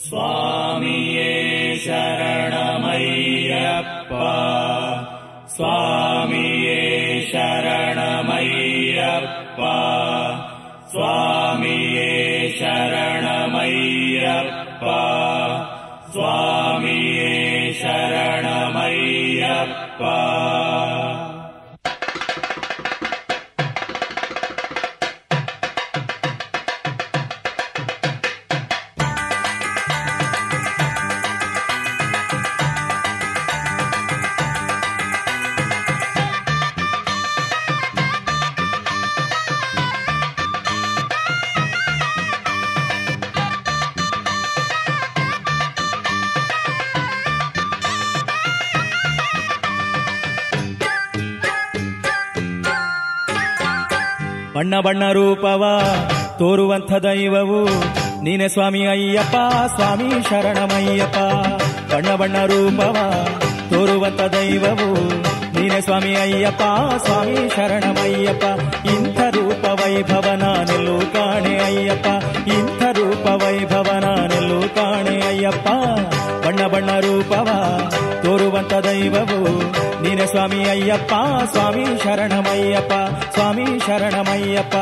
ಸ್ವಾಮಿಯೇ ಶರಣಮಯ್ಯಪ್ಪ ಸ್ವಾಮಿಯೇ ಶರಣಮಯ್ಯಪ್ಪ ಸ್ವಾಮಿಯೇ ಶರಣಮಯ್ಯಪ್ಪ ಸ್ವಾಮಿಯೇ ಶರಣಮಯ್ಯಪ್ಪ ಬಣ್ಣ ಬಣ್ಣ ರೂಪವ ತೋರುವಂಥ ದೈವವು ನೀನೆ ಸ್ವಾಮಿ ಅಯ್ಯಪ್ಪ ಸ್ವಾಮಿ ಶರಣಮಯ್ಯಪ್ಪ ಬಣ್ಣ ಬಣ್ಣ ರೂಪವ ತೋರುವಂಥ ದೈವವು ನೀನೆ ಸ್ವಾಮಿ ಅಯ್ಯಪ್ಪ ಸ್ವಾಮಿ ಶರಣಮಯ್ಯಪ್ಪ ಇಂಥ ರೂಪ ವೈಭವ ನಾನೆಲ್ಲೂ ಕಾಣೆ ಅಯ್ಯಪ್ಪ ಇಂಥ ರೂಪ ವೈಭವ ನಾನೆಲ್ಲೂ ಕಾಣೆ ಅಯ್ಯಪ್ಪ ಬಣ್ಣ ಬಣ್ಣ ರೂಪವ ತೋರುವಂತ ದೈವವು ನೀನೆ ಸ್ವಾಮಿ ಅಯ್ಯಪ್ಪ ಸ್ವಾಮಿ ಶರಣಮಯ್ಯಪ್ಪ ಸ್ವಾಮಿ ಶರಣಮಯ್ಯಪ್ಪ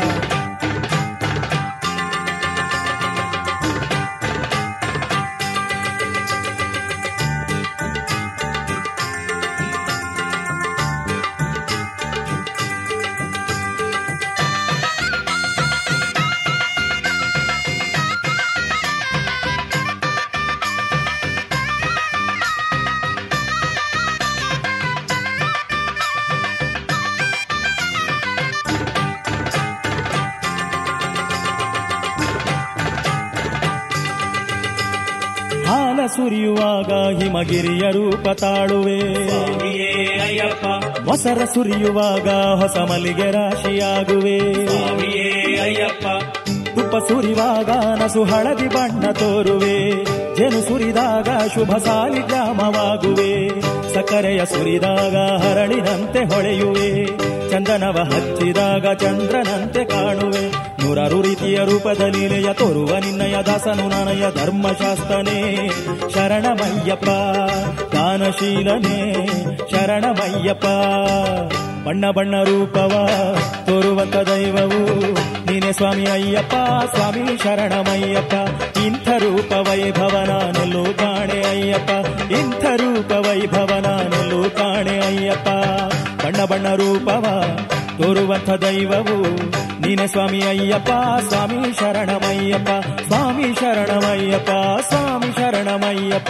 ಹಾಲ ಸುರಿಯುವಾಗ ಹಿಮಗಿರಿಯ ರೂಪ ತಾಳುವೆ ಸ್ವಾಮಿಯೇ ಅಯ್ಯಪ್ಪ ಮೊಸರ ಸುರಿಯುವಾಗ ಹೊಸ ಮಲ್ಲಿಗೆ ರಾಶಿಯಾಗುವೆ ಸ್ವಾಮಿಯೇ ಅಯ್ಯಪ್ಪ ತುಪ್ಪ ಸುರಿವಾಗ ನಸು ಹಳದಿ ಬಣ್ಣ ತೋರುವೆ ಜನು ಸುರಿದಾಗ ಶುಭ ಸಾಲಿಗ್ರಾಮವಾಗುವೆ ಸಕ್ಕರೆಯ ಸುರಿದಾಗ ಹರಳಿನಂತೆ ಹೊಳೆಯುವೆ ಚಂದನವ ಹಚ್ಚಿದಾಗ ಚಂದ್ರನಂತೆ ಕಾಣುವೆ ನೂರಾರು ರೀತಿಯ ರೂಪದ ಲೀಲೆಯ ತೋರುವ ನಿನ್ನಯ ದಾಸನು ನನಯ ಧರ್ಮಶಾಸ್ತ್ರನೇ ಶರಣಮಯ್ಯಪ್ಪ ದಾನಶೀಲನೇ ಶರಣಮಯ್ಯಪ್ಪ ಬಣ್ಣ ಬಣ್ಣ ರೂಪವ ತೋರುವಂತ ದೈವವು ನೀನೆ ಸ್ವಾಮಿ ಅಯ್ಯಪ್ಪ ಸ್ವಾಮಿ ಶರಣಮಯ್ಯಪ್ಪ ಇಂಥ ರೂಪ ವೈಭವ ನಾನೆಲ್ಲೂ ಕಾಣೆ ಅಯ್ಯಪ್ಪ ಇಂಥ ರೂಪ ವೈಭವ ನಾನೆಲ್ಲೂ ಕಾಣೆ ಅಯ್ಯಪ್ಪ ಬಣ್ಣ ಬಣ್ಣ ರೂಪವ ತೋರುವಂಥ ದೈವವು ನೀನೆ ಸ್ವಾಮಿ ಅಯ್ಯಪ್ಪ ಸ್ವಾಮಿ ಶರಣಮಯ್ಯಪ್ಪ ಸ್ವಾಮಿ ಶರಣಮಯ್ಯಪ್ಪ ಸ್ವಾಮಿ ಶರಣಮಯ್ಯಪ್ಪ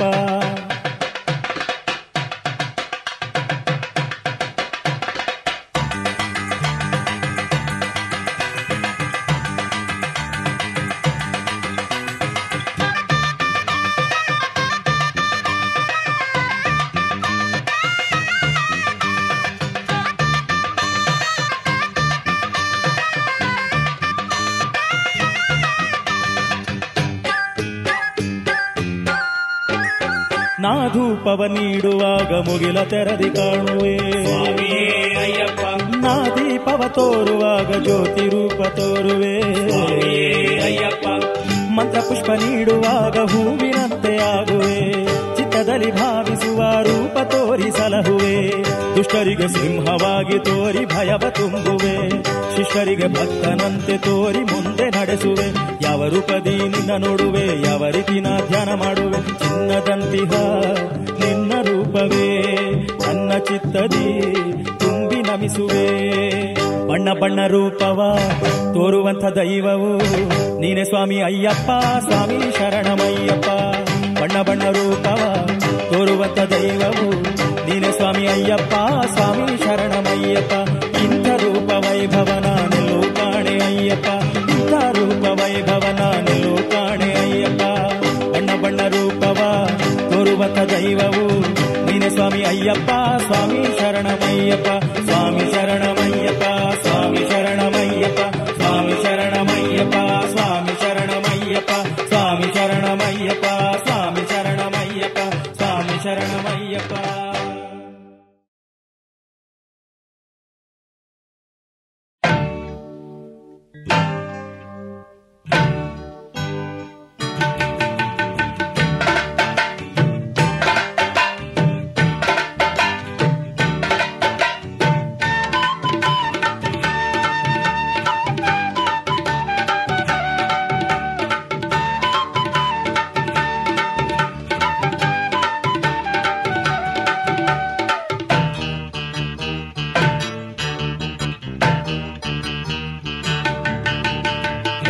ನಾ ಧೂಪವ ನೀಡುವಾಗ ಮುಗಿಲ ತೆರದಿ ಕಾಣುವೆ ಸ್ವಾಮಿಯೇ ಅಯ್ಯಪ್ಪ ನಾ ದೀಪವ ತೋರುವಾಗ ಜ್ಯೋತಿ ರೂಪ ತೋರುವೆ ಸ್ವಾಮಿಯೇ ಅಯ್ಯಪ್ಪ ಮಂತ್ರ ಪುಷ್ಪ ನೀಡುವಾಗ ಹೂವಿನಂತೆ ಆಗುವೆ ಚಿತ್ತದಲ್ಲಿ ಭಾವಿಸುವ ರೂಪ ತೋರಿ ಸಲಹುವೆ ದುಷ್ಟರಿಗೆ ಸಿಂಹವಾಗಿ ತೋರಿ ಭಯವ ತುಂಬುವೆ ಶಿಷ್ಟರಿಗೆ ಭಕ್ತನಂತೆ ತೋರಿ ಮುಂದೆ ನಡೆಸುವೆ ಯಾವ ರೂಪದಿ ನಿನ್ನ ನೋಡುವೆ ಯಾವ ರೀತಿ ನಾ ಧ್ಯಾನ ಮಾಡುವೆ ಚಿನ್ನದಂತಿಹ ನಿನ್ನ ರೂಪವೇ ನನ್ನ ಚಿತ್ತದಿ ತುಂಬಿ ನಮಿಸುವೆ ಬಣ್ಣ ಬಣ್ಣ ರೂಪವ ತೋರುವಂಥ ದೈವವು ನೀನೆ ಸ್ವಾಮಿ ಅಯ್ಯಪ್ಪ ಸ್ವಾಮಿ ಶರಣಮಯ್ಯಪ್ಪ ಬಣ್ಣ ಬಣ್ಣ ರೂಪವ ತೋರುವಂಥ ದೈವವು ನೀನೆ ಸ್ವಾಮಿ ಅಯ್ಯಪ್ಪ ಸ್ವಾಮಿ ಶರಣಮಯ್ಯಪ್ಪ ಇಂಥ ರೂಪ ವೈಭವ ನಾನೆಲ್ಲೂ ಕಾಣೆ ಅಯ್ಯಪ್ಪ ಇಂಥ ರೂಪ ವೈಭವ ನಾನೆಲ್ಲೂ ಕಾಣೆ ಅಯ್ಯಪ್ಪ ಬಣ್ಣ ಬಣ್ಣ ರೂಪವ ತೋರುವಂಥ ದೈವವು ನೀನೆ ಸ್ವಾಮಿ ಅಯ್ಯಪ್ಪ ಸ್ವಾಮಿ ಶರಣಮಯ್ಯಪ್ಪ ಸ್ವಾಮಿ ಶರಣಮಯ್ಯಪ್ಪ ಸ್ವಾಮಿ ಶರಣಮಯ್ಯಪ್ಪ ಸ್ವಾಮಿ ಶರಣಮಯ್ಯಪ್ಪ ಸ್ವಾಮಿ ಶರಣಮಯ್ಯಪ್ಪ ಸ್ವಾಮಿ ಶರಣಮಯ್ಯಪ್ಪ ಸ್ವಾಮಿ ಶರಣಮಯ್ಯಪ್ಪ ಸ್ವಾಮಿ ಶರಣಮಯ್ಯಪ್ಪ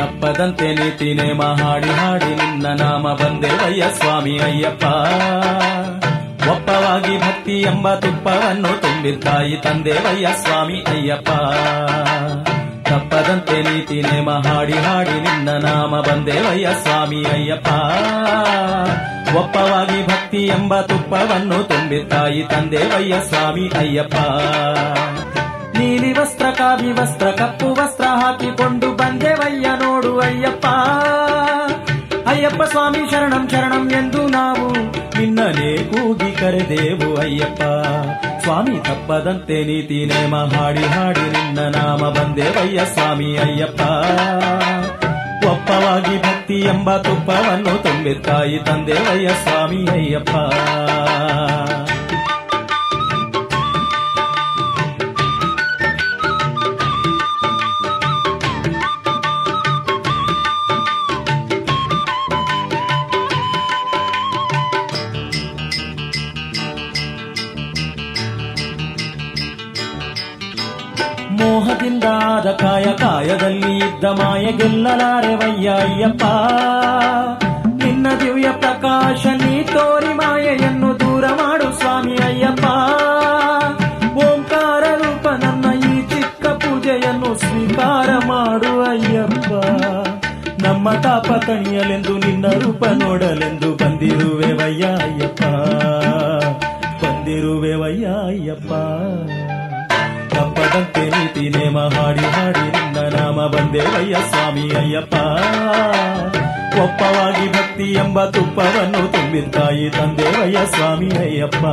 ತಪ್ಪದಂತೆ ನೀತಿ ನೇಮ ಹಾಡಿ ಹಾಡಿ ನಿನ್ನ ನಾಮ ಬಂದೇವಯ್ಯ ಸ್ವಾಮಿ ಅಯ್ಯಪ್ಪ ಒಪ್ಪವಾಗಿ ಭಕ್ತಿ ಎಂಬ ತುಪ್ಪವನ್ನು ತುಂಬಿದ್ದಾಯಿ ತಂದೇವಯ್ಯ ಸ್ವಾಮಿ ಅಯ್ಯಪ್ಪ ತಪ್ಪದಂತೆ ನೀತಿ ನೇಮ ಹಾಡಿ ಹಾಡಿ ನಿನ್ನ ನಾಮ ಬಂದೇವಯ್ಯ ಸ್ವಾಮಿ ಅಯ್ಯಪ್ಪ ಒಪ್ಪವಾಗಿ ಭಕ್ತಿ ಎಂಬ ತುಪ್ಪವನ್ನು ತುಂಬಿದ್ದಾಯಿ ತಂದೇವಯ್ಯ ಸ್ವಾಮಿ ಅಯ್ಯಪ್ಪ ನೀಲಿ ವಸ್ತ್ರ ಕಾವಿ ವಸ್ತ್ರ ಕಪ್ಪು ವಸ್ತ್ರ ಹಾಕಿಕೊಂಡು ಬಂದೆವಯ್ಯ ನೋಡು ಅಯ್ಯಪ್ಪ ಅಯ್ಯಪ್ಪ ಸ್ವಾಮಿ ಶರಣಂ ಶರಣಂ ಎಂದು ನಾವು ನಿನ್ನನೇ ಕೂಗಿ ಕರೆದೇವು ಅಯ್ಯಪ್ಪ ಸ್ವಾಮಿ ತಪ್ಪದಂತೆ ನೀತಿ ನೇಮ ಹಾಡಿ ಹಾಡಿ ನಿನ್ನ ನಾಮ ಬಂದೇವಯ್ಯ ಸ್ವಾಮಿ ಅಯ್ಯಪ್ಪ ಒಪ್ಪವಾಗಿ ಭಕ್ತಿ ಎಂಬ ತುಪ್ಪವನ್ನು ತುಂಬಿತ್ತಾಯಿ ತಂದೆವಯ್ಯ ಸ್ವಾಮಿ ಅಯ್ಯಪ್ಪ ಮೋಹದಿಂದ ಆದ ಕಾಯ ಕಾಯದಲ್ಲಿ ಇದ್ದ ಮಾಯ ಗೆಲ್ಲಲಾರೆವಯ್ಯ ಅಯ್ಯಪ್ಪ ನಿನ್ನ ದಿವ್ಯ ಪ್ರಕಾಶ ನೀ ತೋರಿ ಮಾಯೆಯನ್ನು ದೂರ ಮಾಡು ಸ್ವಾಮಿ ಅಯ್ಯಪ್ಪ ಓಂಕಾರ ರೂಪ ನನ್ನ ಈ ಚಿಕ್ಕ ಪೂಜೆಯನ್ನು ಸ್ವೀಕಾರ ಮಾಡು ಅಯ್ಯಪ್ಪ ನಮ್ಮ ತಾಪ ಕಣಿಯಲೆಂದು ನಿನ್ನ ರೂಪ ನೋಡಲೆಂದು ಬಂದಿರುವೆವಯ್ಯ ಅಯ್ಯಪ್ಪ ಬಂದಿರುವೆವಯ್ಯ ಅಯ್ಯಪ್ಪ ತಪ್ಪದಂತೆ ನೀತಿ ನೇಮ ಹಾಡಿ ಹಾಡಿ ನಿನ್ನ ನಾಮ ಬಂದೇವಯ್ಯ ಸ್ವಾಮಿ ಅಯ್ಯಪ್ಪ ಒಪ್ಪವಾಗಿ ಭಕ್ತಿ ಎಂಬ ತುಪ್ಪವನ್ನು ತುಂಬಿದ್ದಾಯಿ ತಂದೇವಯ್ಯ ಸ್ವಾಮಿ ಅಯ್ಯಪ್ಪ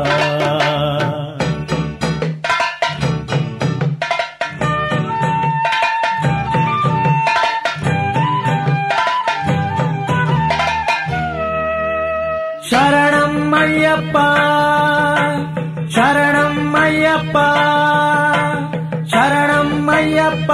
ಶರಣಂ ಅಯ್ಯಪ್ಪ ಶರಣಂ ಅಯ್ಯಪ್ಪ ಶರಣಂ ಅಯ್ಯಪ್ಪ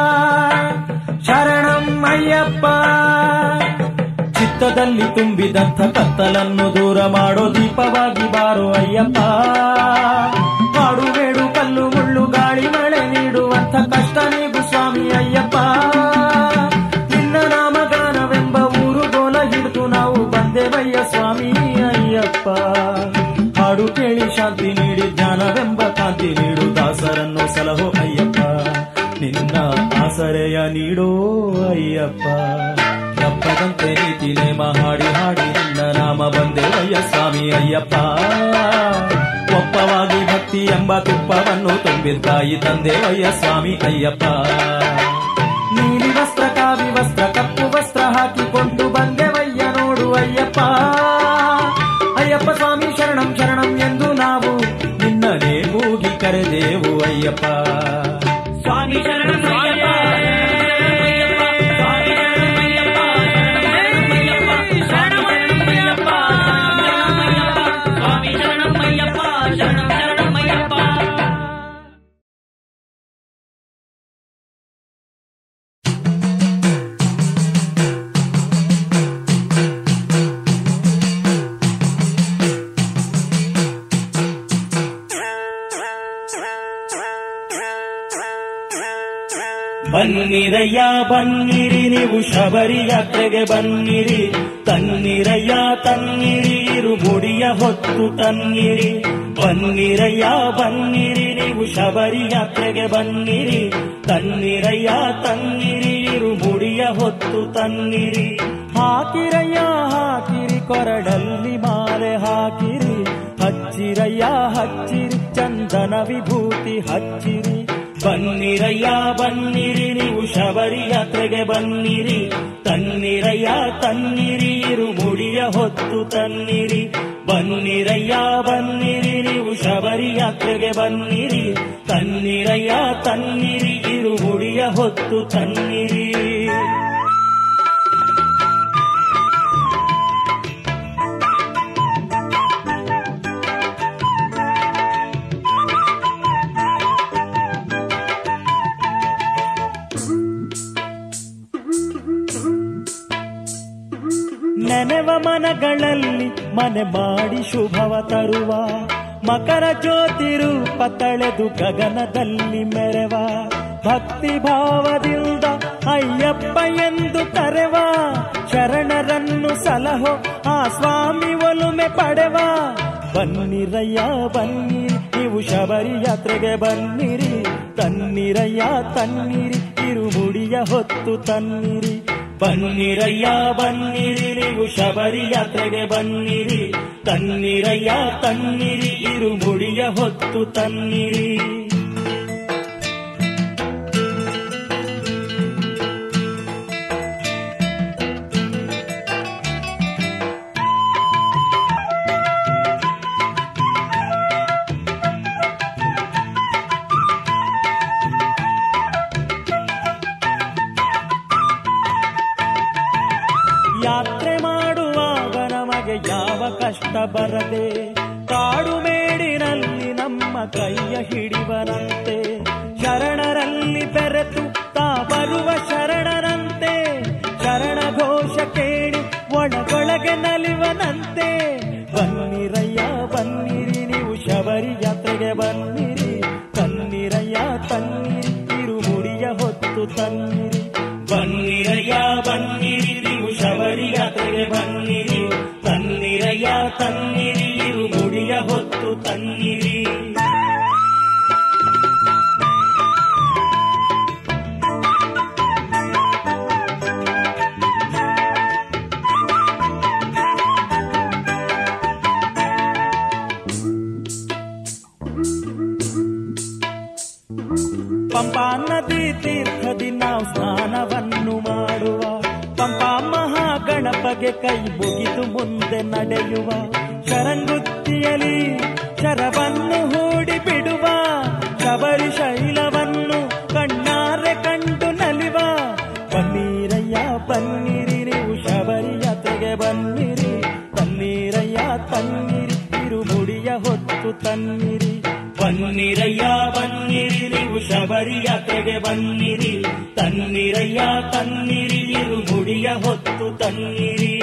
ಶರಣಂ ಅಯ್ಯಪ್ಪ ಚಿತ್ತದಲ್ಲಿ ತುಂಬಿದಂಥ ಕತ್ತಲನ್ನು ದೂರ ಮಾಡೋ ದೀಪವಾಗಿ ಬಾರೋ ಅಯ್ಯಪ್ಪ ಹಾಡು ಬೇಡು ಕಲ್ಲು ಮುಳ್ಳು ಗಾಳಿ ಮಳೆ ನೀಡುವಂಥ ಕಷ್ಟ ನೀಗು ಸ್ವಾಮಿ ಅಯ್ಯಪ್ಪ ನಿನ್ನ ನಾಮಗಾನವೆಂಬ ಊರು ಗೋಲ ಹಿಡಿದು ನಾವು ಬಂದೆವಯ್ಯ ಸ್ವಾಮಿ ಅಯ್ಯಪ್ಪ ಹಾಡು ಕೇಳಿ ಶಾಂತಿ ನೀಡಿ ಜ್ಞಾನವೆಂಬ ಕಾಂತಿ ನೀಡು ದಾಸರನ್ನು ಸಲಹೋ ಅಯ್ಯಪ್ಪ ನಿನ್ನ ಆಸರೆಯ ನೀಡೋ ಅಯ್ಯಪ್ಪ ತಪ್ಪದಂತೆ ನೀತಿ ನೇಮ ಹಾಡಿ ಹಾಡಿ ನಿನ್ನ ನಾಮ ಬಂದೇವಯ್ಯ ಸ್ವಾಮಿ ಅಯ್ಯಪ್ಪ ಒಪ್ಪವಾಗಿ ಭಕ್ತಿ ಎಂಬ ತುಪ್ಪವನ್ನು ತುಂಬಿದ್ದಾಯಿ ತಂದೆವಯ್ಯ ಸ್ವಾಮಿ ಅಯ್ಯಪ್ಪ ನೀಲಿ ವಸ್ತ್ರ ಕಾವಿ ವಸ್ತ್ರ ಕಪ್ಪು ವಸ್ತ್ರ ಹಾಕಿಕೊಂಡು ಬಂದೆವಯ್ಯ ನೋಡು ಅಯ್ಯಪ್ಪ ಅಯ್ಯಪ್ಪ ಸ್ವಾಮಿ ಶರಣಂ ಶರಣಂ ಎಂದು ನಾವು ನಿನ್ನನೇ ಕೂಗಿ ಕರೆದೇವು ಅಯ್ಯಪ್ಪ ಸ್ವಾಮಿ ಶರಣಂ ಅಯ್ಯಪ್ಪ ಸ್ವಾಮಿ ಶರಣಂ ಅಯ್ಯಪ್ಪ ಶರಣಂ ಅಯ್ಯಪ್ಪ ಸ್ವಾಮಿ ಶರಣಂ ಅಯ್ಯಪ್ಪ ಶರಣಂ ಶರಣಂ ಅಯ್ಯಪ್ಪ ಬನ್ನಿರಯ್ಯ ಬನ್ನಿರಿ ನೀವು ಶಬರಿ ಯಾತ್ರೆಗೆ ಬನ್ನಿರಿ ತನ್ನಿರಯ್ಯ ತನ್ನಿರಿ ಇರು ಮುಡಿಯ ಹೊತ್ತು ತನ್ನಿರಿ ಬನ್ನಿರಯ್ಯ ಬನ್ನಿರಿ ನೀವು ಶಬರಿ ಯಾತ್ರೆಗೆ ಬನ್ನಿರಿ ತನ್ನಿರಯ್ಯ ತನ್ನಿರಿ ಇರು ಮುಡಿಯ ಹೊತ್ತು ತನ್ನಿರಿ ಹಾಕಿರಯ್ಯ ಹಾಕಿರಿ ಕೊರಡಲ್ಲಿ ಮಾಲೆ ಹಾಕಿರಿ ಹಚ್ಚಿರಯ್ಯ ಹಚ್ಚಿರಿ ಚಂದನ ವಿಭೂತಿ ಹಚ್ಚಿರಿ ಬನ್ನಿರಯ್ಯ ಬನ್ನಿರಿ ನೀವು ಶಬರಿ ಯಾತ್ರೆಗೆ ಬನ್ನಿರಿ ತನ್ನಿರಯ್ಯ ತನ್ನಿರಿ ಇರು ಮುಡಿಯ ಹೊತ್ತು ತನ್ನಿರಿ ಬನ್ನಿರಯ್ಯ ಬನ್ನಿರಿ ನೀವು ಶಬರಿ ಯಾತ್ರೆಗೆ ಬನ್ನಿರಿ ತನ್ನಿರಯ್ಯ ತನ್ನಿರಿ ಇರು ಮುಡಿಯ ಹೊತ್ತು ತನ್ನಿರಿ ನೆನೆವ ಮನಗಳಲ್ಲಿ ಮನೆ ಮಾಡಿ ಶುಭವ ತರುವ ಮಕರ ಜ್ಯೋತಿ ರೂಪ ತಳೆದು ಗಗನದಲ್ಲಿ ಮೆರೆವ ಭಕ್ತಿ ಭಾವದಿಂದ ಅಯ್ಯಪ್ಪ ಎಂದು ಕರೆವ ಶರಣರನ್ನು ಸಲಹೋ ಆ ಸ್ವಾಮಿ ಒಲುಮೆ ಪಡೆವ ಬನ್ನಿರಯ್ಯ ಬನ್ನಿರಿ ನೀವು ಶಬರಿ ಯಾತ್ರೆಗೆ ಬನ್ನಿರಿ ತನ್ನಿರಯ್ಯ ತನ್ನಿರಿ ಇರುಮುಡಿಯ ಹೊತ್ತು ತನ್ನಿರಿ ಬನ್ನಿರಯ್ಯ ಬನ್ನಿರಿ ನೀವು ಶಬರಿ ಯಾತ್ರೆಗೆ ಬನ್ನಿರಿ ತನ್ನಿರಯ್ಯ ತನ್ನಿರಿ ಇರುಮುಡಿಯ ಹೊತ್ತು ತನ್ನಿರಿ ಯಾತ್ರೆ ಮಾಡುವಾಗ ನಮಗೆ ಯಾವ ಕಷ್ಟ ಬರದೆ ಕಾಡು ಮೇಡಿನಲ್ಲಿ ನಮ್ಮ ಕೈಯ ಹಿಡಿವನಂತೆ ಶರಣರಲ್ಲಿ ಬೆರೆತು ತಾ ಬರುವ ಶರಣರಂತೆ ಶರಣ ಘೋಷ ಕೇಳಿ ಒಳಗೊಳಗೆ ನಲಿವನಂತೆ ಬನ್ನಿರಯ್ಯ ಬನ್ನಿರಿ ನೀವು ಶಬರಿ ಯಾತ್ರೆಗೆ ಬನ್ನಿರಿ ತನ್ನಿರಯ್ಯ ತನ್ನಿರಿ ಇರುಮುಡಿಯ ಹೊತ್ತು ತನ್ನಿರಿ ಬನ್ನಿರಯ್ಯ ಬನ್ನಿರಿ ನೀವು ಶಬರಿ ಯಾತ್ರೆಗೆ ಬನ್ನಿರಿ ತನ್ನಿರಯ್ಯ ತನ್ನಿರಿ ಇರುಮುಡಿಯ ಹೊತ್ತು ತನ್ನಿರಿ ಪಂಪಾ ನದಿ ತೀರ್ಥದಿ ನಾವು ಸ್ನಾನವನ್ನು ಮಾಡುವ ಪಂಪಾ ಮಹಾಗಣಪಗೆ ಕೈ ಮುಗಿದು ಮುಂದೆ ನಡೆಯುವ ಶರಂಗುತ್ತಿಯಲಿ ಶರವನ್ನು ಹೂಡಿ ಬಿಡುವ ಶಬರಿ ಶೈಲವನ್ನು ಕಣ್ಣಾರೆ ಕಂಡು ನಲಿವ ಬನ್ನೀರಯ್ಯ ಬನ್ನಿರಿ ನೀವು ಶಬರಿ ಯಾತ್ರೆಗೆ ಬನ್ನಿರಿ ತನ್ನೀರಯ್ಯ ತನ್ನಿರಿ ಇರುಮುಡಿಯ ಹೊತ್ತು ತನ್ನಿರಿ ಬನ್ನಿರಯ್ಯ ಬನ್ನಿರಿ ನೀವು ಶಬರಿ ಯಾತ್ರೆಗೆ ಬನ್ನಿರಿ ತನ್ನಿರಯ್ಯ ತನ್ನಿರಿ ಇರುಮುಡಿಯ ಹೊತ್ತು ತನ್ನಿರಿ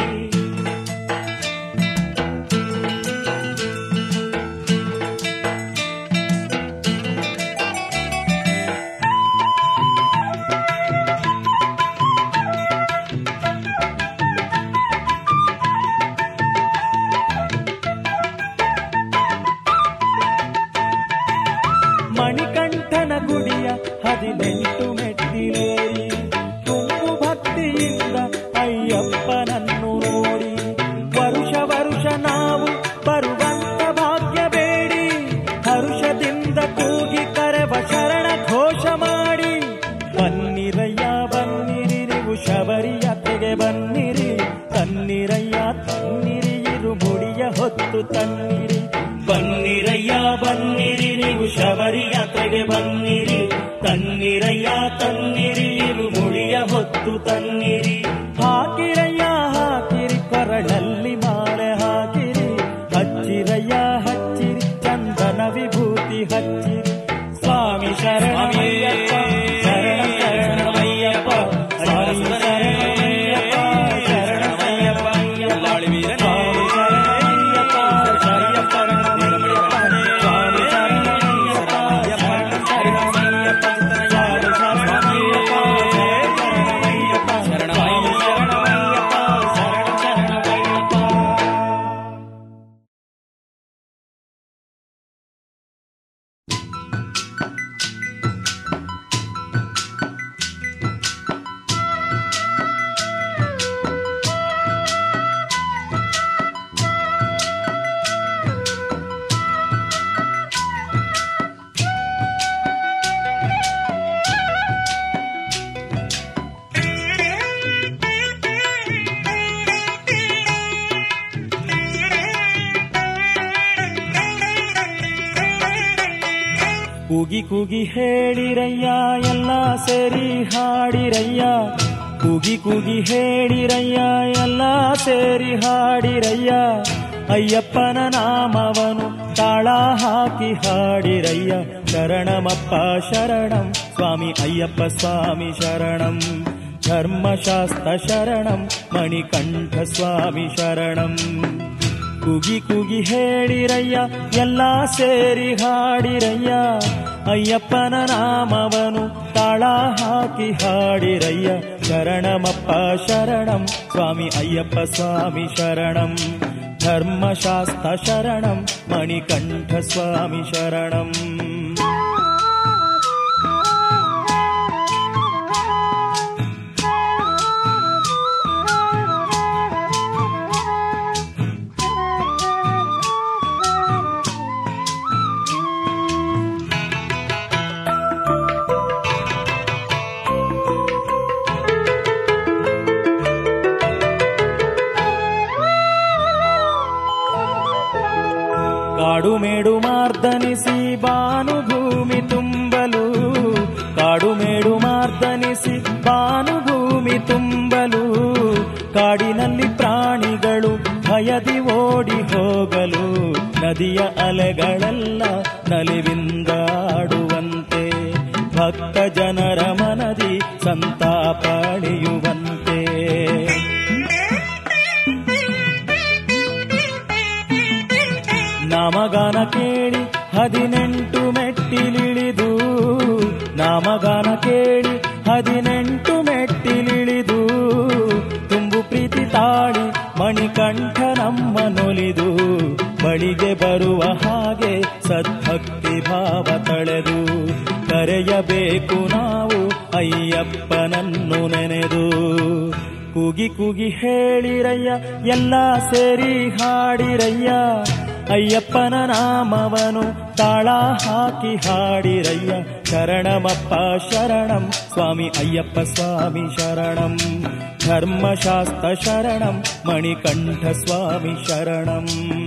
ಮಣಿಕಂಠನ ಗುಡಿಯ ಹದಿನೆಂಟು ಮೆಟ್ಟಿಲೇರಿ ತುಂಬು ಭಕ್ತಿಯಿಂದ ಅಯ್ಯಪ್ಪನನ್ನು ನೋಡಿ ವರುಷ ವರುಷ ನಾವು ಬರುವಂತ ಭಾಗ್ಯ ಬೇಡಿ ಹರುಷದಿಂದ ಕೂಗಿ ಕರೆವ ಶರಣ ಘೋಷ ಮಾಡಿ ಬನ್ನಿರಯ್ಯ ಬನ್ನಿರಿ ನೀವು ಶಬರಿ ಯಾತ್ರೆಗೆ ಬನ್ನಿರಿ ತನ್ನಿರಯ್ಯ ತನ್ನಿರಿ ಇರುಮುಡಿಯ ಹೊತ್ತು ತನ್ನಿರಿ ಬನ್ನಿರಯ್ಯ ಬನ್ನಿರಿ ನೀವು ಶಬರಿ ಯಾತ್ರೆಗೆ ಬನ್ನಿರಿ ತನ್ನಿರಯ್ಯ ತನ್ನಿರಿ ಇರುಮುಡಿಯ ಹೊತ್ತು ತನ್ನಿರಿ ಹಾಕಿರಯ್ಯ ಹಾಕಿರಿ ಕೊರಳಲ್ಲಿ ಮಾಲೆ ಹಾಕಿರಿ ಹಚ್ಚಿರಯ್ಯ ಹಚ್ಚಿರಿ ಚಂದನ ವಿಭೂತಿ ಹಚ್ಚಿರಿ ಸ್ವಾಮಿ ಶರಣಮಯ್ಯಪ್ಪ ಶರಣ ಶರಣಮಯ್ಯಪ್ಪ ಸ್ವಾಮಿ ಶರಣಮಯ್ಯಪ್ಪ ಶರಣಮಯ್ಯಪ್ಪ ಸ್ವಾಮಿ ಶರಣಮಯ್ಯಪ್ಪ ಶರಣಪ್ಪ ಶರಣಮಯ್ಯಪ್ಪ ಸ್ವಾಮಿ ಶರಣಮಯ್ಯಪ್ಪ ಶರಣ ಶರಣಮಯ್ಯಪ್ಪ ಸ್ವಾಮಿ ಶರಣಮಯ್ಯಪ್ಪ ಶರಣಮಯ್ಯಪ್ಪ ಸ್ವಾಮಿ ಶರಣಮಯ್ಯಪ್ಪ ಶರಣ ಶರಣಮಯ್ಯಪ್ಪ ಕೂಗಿ ಕೂಗಿ ಹೇಳಿರಯ್ಯ ಎಲ್ಲ ಸೇರಿ ಹಾಡಿರಯ್ಯ ಕೂಗಿ ಕೂಗಿ ಹೇಳಿರಯ್ಯ ಎಲ್ಲ ಸೇರಿ ಹಾಡಿರಯ್ಯ ಅಯ್ಯಪ್ಪನ ನಾಮವನು ತಾಳ ಹಾಕಿ ಹಾಡಿರಯ್ಯ ಶರಣಮಪ್ಪ ಶರಣಂ ಸ್ವಾಮಿ ಅಯ್ಯಪ್ಪ ಸ್ವಾಮಿ ಶರಣಂ ಧರ್ಮಶಾಸ್ತ್ರ ಶರಣಂ ಮಣಿಕಂಠ ಸ್ವಾಮಿ ಶರಣಂ ಕುಗಿ ಕುಗಿ ಹೇಳಿರಯ್ಯ ಎಲ್ಲ ಸೇರಿ ಹಾಡಿರಯ್ಯ ಅಯ್ಯಪ್ಪನ ನಾಮವನು ತಾಳ ಹಾಕಿ ಹಾಡಿರಯ್ಯ ಶರಣಮಪ್ಪ ಶರಣಂ ಸ್ವಾಮಿ ಅಯ್ಯಪ್ಪ ಸ್ವಾಮಿ ಶರಣಂ ಧರ್ಮಶಾಸ್ತ್ರ ಶರಣಂ ಮಣಿಕಂಠ ಸ್ವಾಮಿ ಶರಣಂ ಕಾಡು ಮೇಡು ಮಾರ್ದನಿಸಿ ಭಾನುಭೂಮಿ ತುಂಬಲು ಕಾಡು ಮೇಡು ಮಾರ್ದನಿಸಿ ಭಾನುಭೂಮಿ ತುಂಬಲು ಕಾಡಿನಲ್ಲಿ ಪ್ರಾಣಿಗಳು ಭಯದಿ ಓಡಿ ಹೋಗಲು ನದಿಯ ಅಲೆಗಳೆಲ್ಲ ನಲಿವಿಂದಾಡುವಂತೆ ಭಕ್ತ ಜನರ ಮನದಿ ಸಂತಾಪ ಅಳೆಯುವಂತೆ ನಾಮಗಾನ ಕೇಳಿ ಹದಿನೆಂಟು ಮೆಟ್ಟಿಲಿಳಿದು ನಾಮಗಾನ ಕೇಳಿ ಹದಿನೆಂಟು ಮೆಟ್ಟಿಲಿಳಿದು ತುಂಬು ಪ್ರೀತಿ ತಾಳಿ ಮಣಿಕಂಠ ನಮ್ಮ ನೊಲಿದು ಬಳಿಗೆ ಬರುವ ಹಾಗೆ ಸದ್ಭಕ್ತಿ ಭಾವ ತಳೆದು ಕರೆಯಬೇಕು ನಾವು ಅಯ್ಯಪ್ಪನನ್ನು ನೆನೆದು ಕೂಗಿ ಕೂಗಿ ಹೇಳಿರಯ್ಯ ಎಲ್ಲ ಸೇರಿ ಹಾಡಿರಯ್ಯ ಅಯ್ಯಪ್ಪನ ನಾಮವನು ತಾಳ ಹಾಕಿ ಹಾಡಿರಯ್ಯ ಶರಣಮಪ್ಪ ಶರಣಂ ಸ್ವಾಮಿ ಅಯ್ಯಪ್ಪ ಸ್ವಾಮಿ ಶರಣಂ ಧರ್ಮಶಾಸ್ತ್ರ ಶರಣಂ ಮಣಿಕಂಠ ಸ್ವಾಮಿ ಶರಣಂ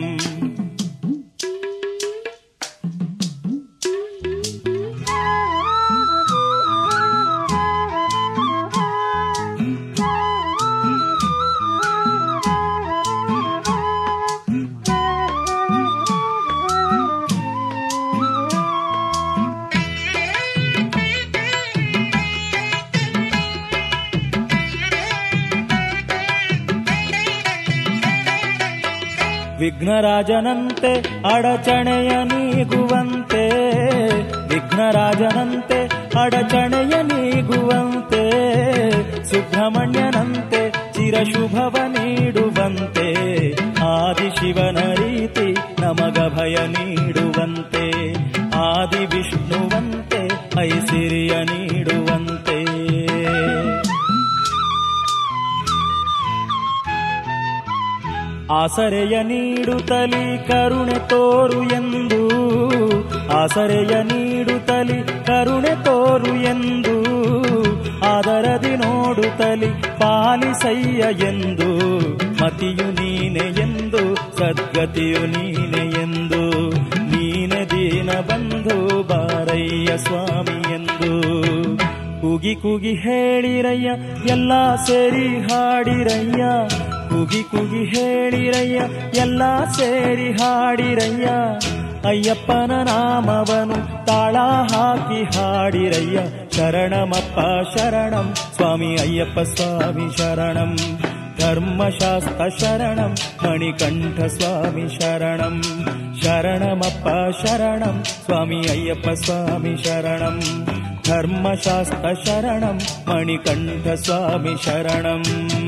ವಿಘ್ನರಾಜನಂತೆ ಅಡಚಣೆಯ ನೀಗುವಂತೆ ವಿಘ್ನರಾಜನಂತೆ ಅಡಚಣೆಯ ನೀಗುವಂತೆ ಸುಬ್ರಹ್ಮಣ್ಯನಂತೆ ಚಿರಶುಭವ ನೀಡುವಂತೆ ಆದಿಶಿವನ ರೀತಿ ನಮಗ ಭಯ ನೀಡುವಂತೆ ಆದಿ ವಿಷ್ಣುವಂತೆ ಐಸಿರಿಯ ನೀಡುವಂತೆ ಆಸರೆಯ ನೀಡುತ್ತಲಿ ಕರುಣೆ ತೋರು ಎಂದು ಆಸರೆಯ ನೀಡುತ್ತಲಿ ಕರುಣೆ ತೋರು ಎಂದು ಆದರದಿ ನೋಡುತ್ತಲಿ ಪಾಲಿಸಯ್ಯ ಎಂದು ಮತಿಯು ನೀನೆ ಎಂದು ಸದ್ಗತಿಯು ನೀನೆ ಎಂದು ನೀನೆ ದೀನ ಬಂಧು ಬಾರಯ್ಯ ಸ್ವಾಮಿ ಎಂದು ಕೂಗಿ ಕೂಗಿ ಹೇಳಿರಯ್ಯ ಎಲ್ಲ ಸೇರಿ ಹಾಡಿರಯ್ಯ ಕೂಗಿ ಕೂಗಿ ಹೇಳಿರಯ್ಯ ಎಲ್ಲ ಸೇರಿ ಹಾಡಿರಯ್ಯ ಅಯ್ಯಪ್ಪನ ನಾಮವನು ತಾಳ ಹಾಕಿ ಹಾಡಿರಯ್ಯ ಶರಣಮಪ್ಪ ಶರಣಂ ಸ್ವಾಮಿ ಅಯ್ಯಪ್ಪ ಸ್ವಾಮಿ ಶರಣಂ ಧರ್ಮಶಾಸ್ತ್ರ ಶರಣಂ ಮಣಿಕಂಠ ಸ್ವಾಮಿ ಶರಣಂ ಶರಣಮಪ್ಪ ಶರಣಂ ಸ್ವಾಮಿ ಅಯ್ಯಪ್ಪ ಸ್ವಾಮಿ ಶರಣಂ ಧರ್ಮಶಾಸ್ತ್ರ ಶರಣಂ ಮಣಿಕಂಠ ಸ್ವಾಮಿ ಶರಣಂ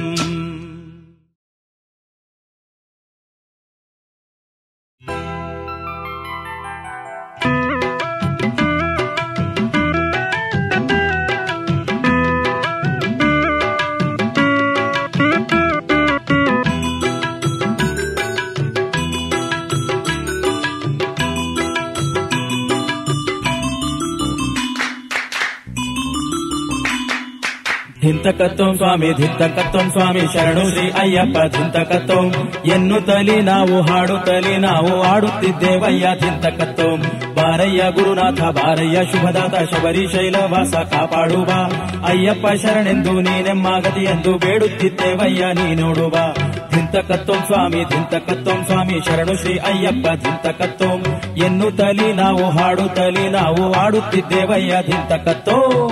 ಧಿಂತಕತ್ತೋಂ ಸ್ವಾಮಿ ಧಿಂತಕತ್ತೋಂ ಸ್ವಾಮಿ ಶರಣು ಶ್ರೀ ಅಯ್ಯಪ್ಪ ಧಿಂತಕತ್ತೋಂ ಎನ್ನುತ್ತಲಿ ನಾವು ಹಾಡುತ್ತಲಿ ನಾವು ಆಡುತ್ತಿದ್ದೇವಯ್ಯ ಧಿಂತಕತ್ತೋಂ ಬಾರಯ್ಯ ಗುರುನಾಥ ಬಾರಯ್ಯ ಶುಭದಾತ ಶಬರಿ ಶೈಲವಾಸ ಕಾಪಾಡುವ ಅಯ್ಯಪ್ಪ ಶರಣೆಂದು ನೀನೆಮ್ಮಾಗತಿ ಎಂದು ಬೇಡುತ್ತಿದ್ದೇವಯ್ಯ ನೀ ನೋಡುವ ಧಿಂತಕತ್ತೋಂ ಸ್ವಾಮಿ ಧಿಂತಕತ್ತೋಂ ಸ್ವಾಮಿ ಶರಣು ಶ್ರೀ ಅಯ್ಯಪ್ಪ ಧಿಂತಕತ್ತೋಂ ಎನ್ನುತ್ತಲಿ ನಾವು ಹಾಡುತ್ತಲಿ ನಾವು ಆಡುತ್ತಿದ್ದೇವಯ್ಯ ಧಿಂತಕತ್ತೋಂ